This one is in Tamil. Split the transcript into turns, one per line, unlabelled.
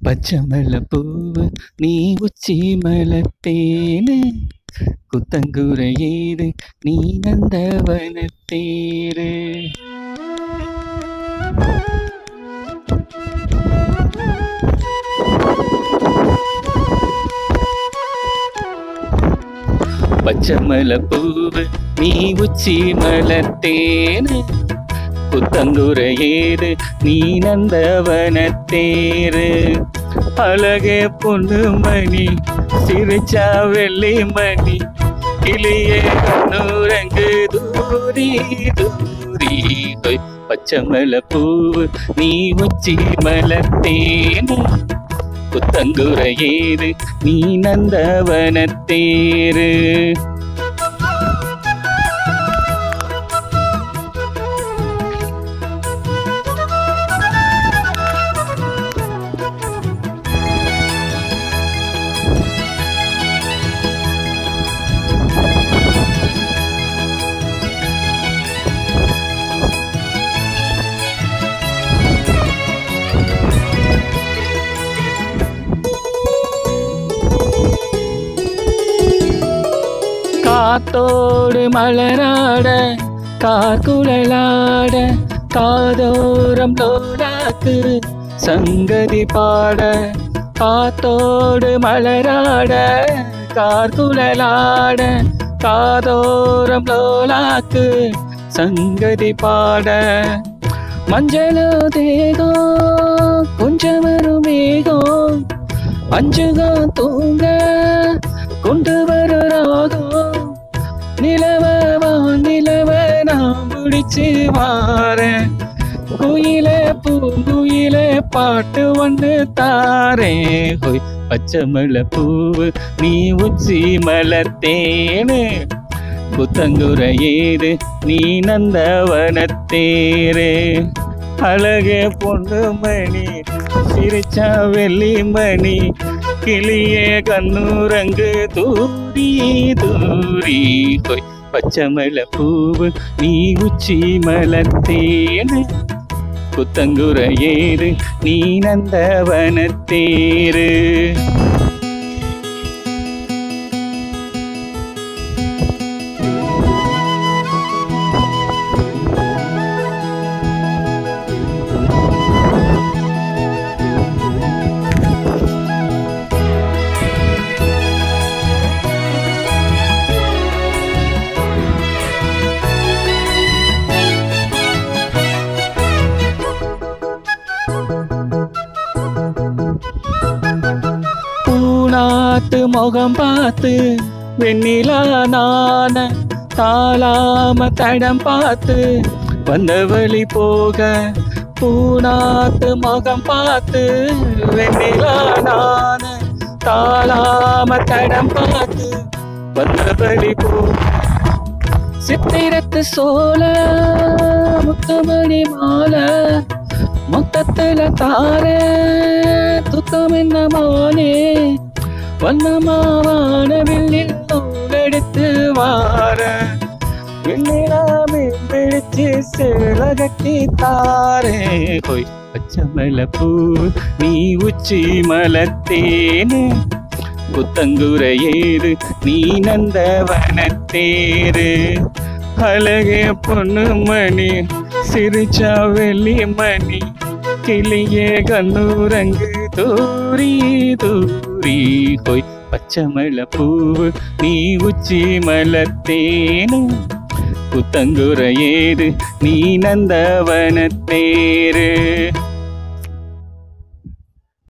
பச்சை மலப்பூவு நீ உச்சி மலத்தேனு குத்தங்குறையேது நீ நந்தவனத்தேரு பச்சை மலப்பூவு நீ உச்சி மலத்தேனு புத்தங்குறையேது நீ நந்தவனத்தேரு அழகே பொண்ணு மணி சிரிச்சா வெள்ளி மணி கிளியே கண்ணூரங்கு தூரி தூரி ஹொய். பச்சை மலப்பூவு நீ உச்சி மலத்தேனு புத்தங்குறையேது நீ நந்தவனத்தேரு காத்தோடு மலராட கார்குழலாட காதோரம் லோலாக்கு சங்கதி பாட காத்தோடு மலராட கார்குழலாட காதோரம் லோலாக்கு சங்கதி பாட மஞ்சளோ தேகோ கொஞ்சம் வரும் மேகம் அஞ்சுகம் தூங்க கொண்டு வர ராகம் நிலவ வா நிலவ நான் பிடிச்சு வாரேன் குயிலே பூங்குயிலே பாட்டு ஒன்று தாரேன் ஹொய் பச்சை மலை பூவு நீ உச்சி மலத்தேனு புத்தங்குறையேது நீ நந்தவனத்தேரு அழகே பொண்ணு மணி சிரிச்சா வெள்ளி மணி கிளியே கண்ணூரங்கு தூரி தூரி ஹொய் பச்சை மலை பூவு நீ உச்சி மலத்தேனு புத்தங்குறையேது நீ நந்தவனத்தேரு பூனாத்து முகம் பார்த்து வெண்ணிலா நான தாளாம தடம் பார்த்து வந்த வழி போக பூனாத்து முகம் பார்த்து வெண்ணிலா நான தாளாம தடம் பார்த்து வந்த வழி போக சித்திரத்து சோல முத்தமணி மாலை மொத்தத்துல தார துக்கம் என்ன மானே வண்ணமாவான வில்லில் நூலெடுத்து வார விண்ணிலாமே பிடிச்சு சேல கட்டி தாரே போய் பச்சை மலை பூ நீ உச்சி மலத்தேனு புத்தங்குறையேறு நீ நந்தவனத்தேரு அழகே பொண்ணு மணி சிரிச்சா வெள்ளி மணி கிளியே கண்ணூரங்கு தூரி தூரி ஹொய் பச்சை மலை பூவு நீ உச்சி மலத்தேனு புத்தங்குறையேது நீ நந்தவனத்தேரு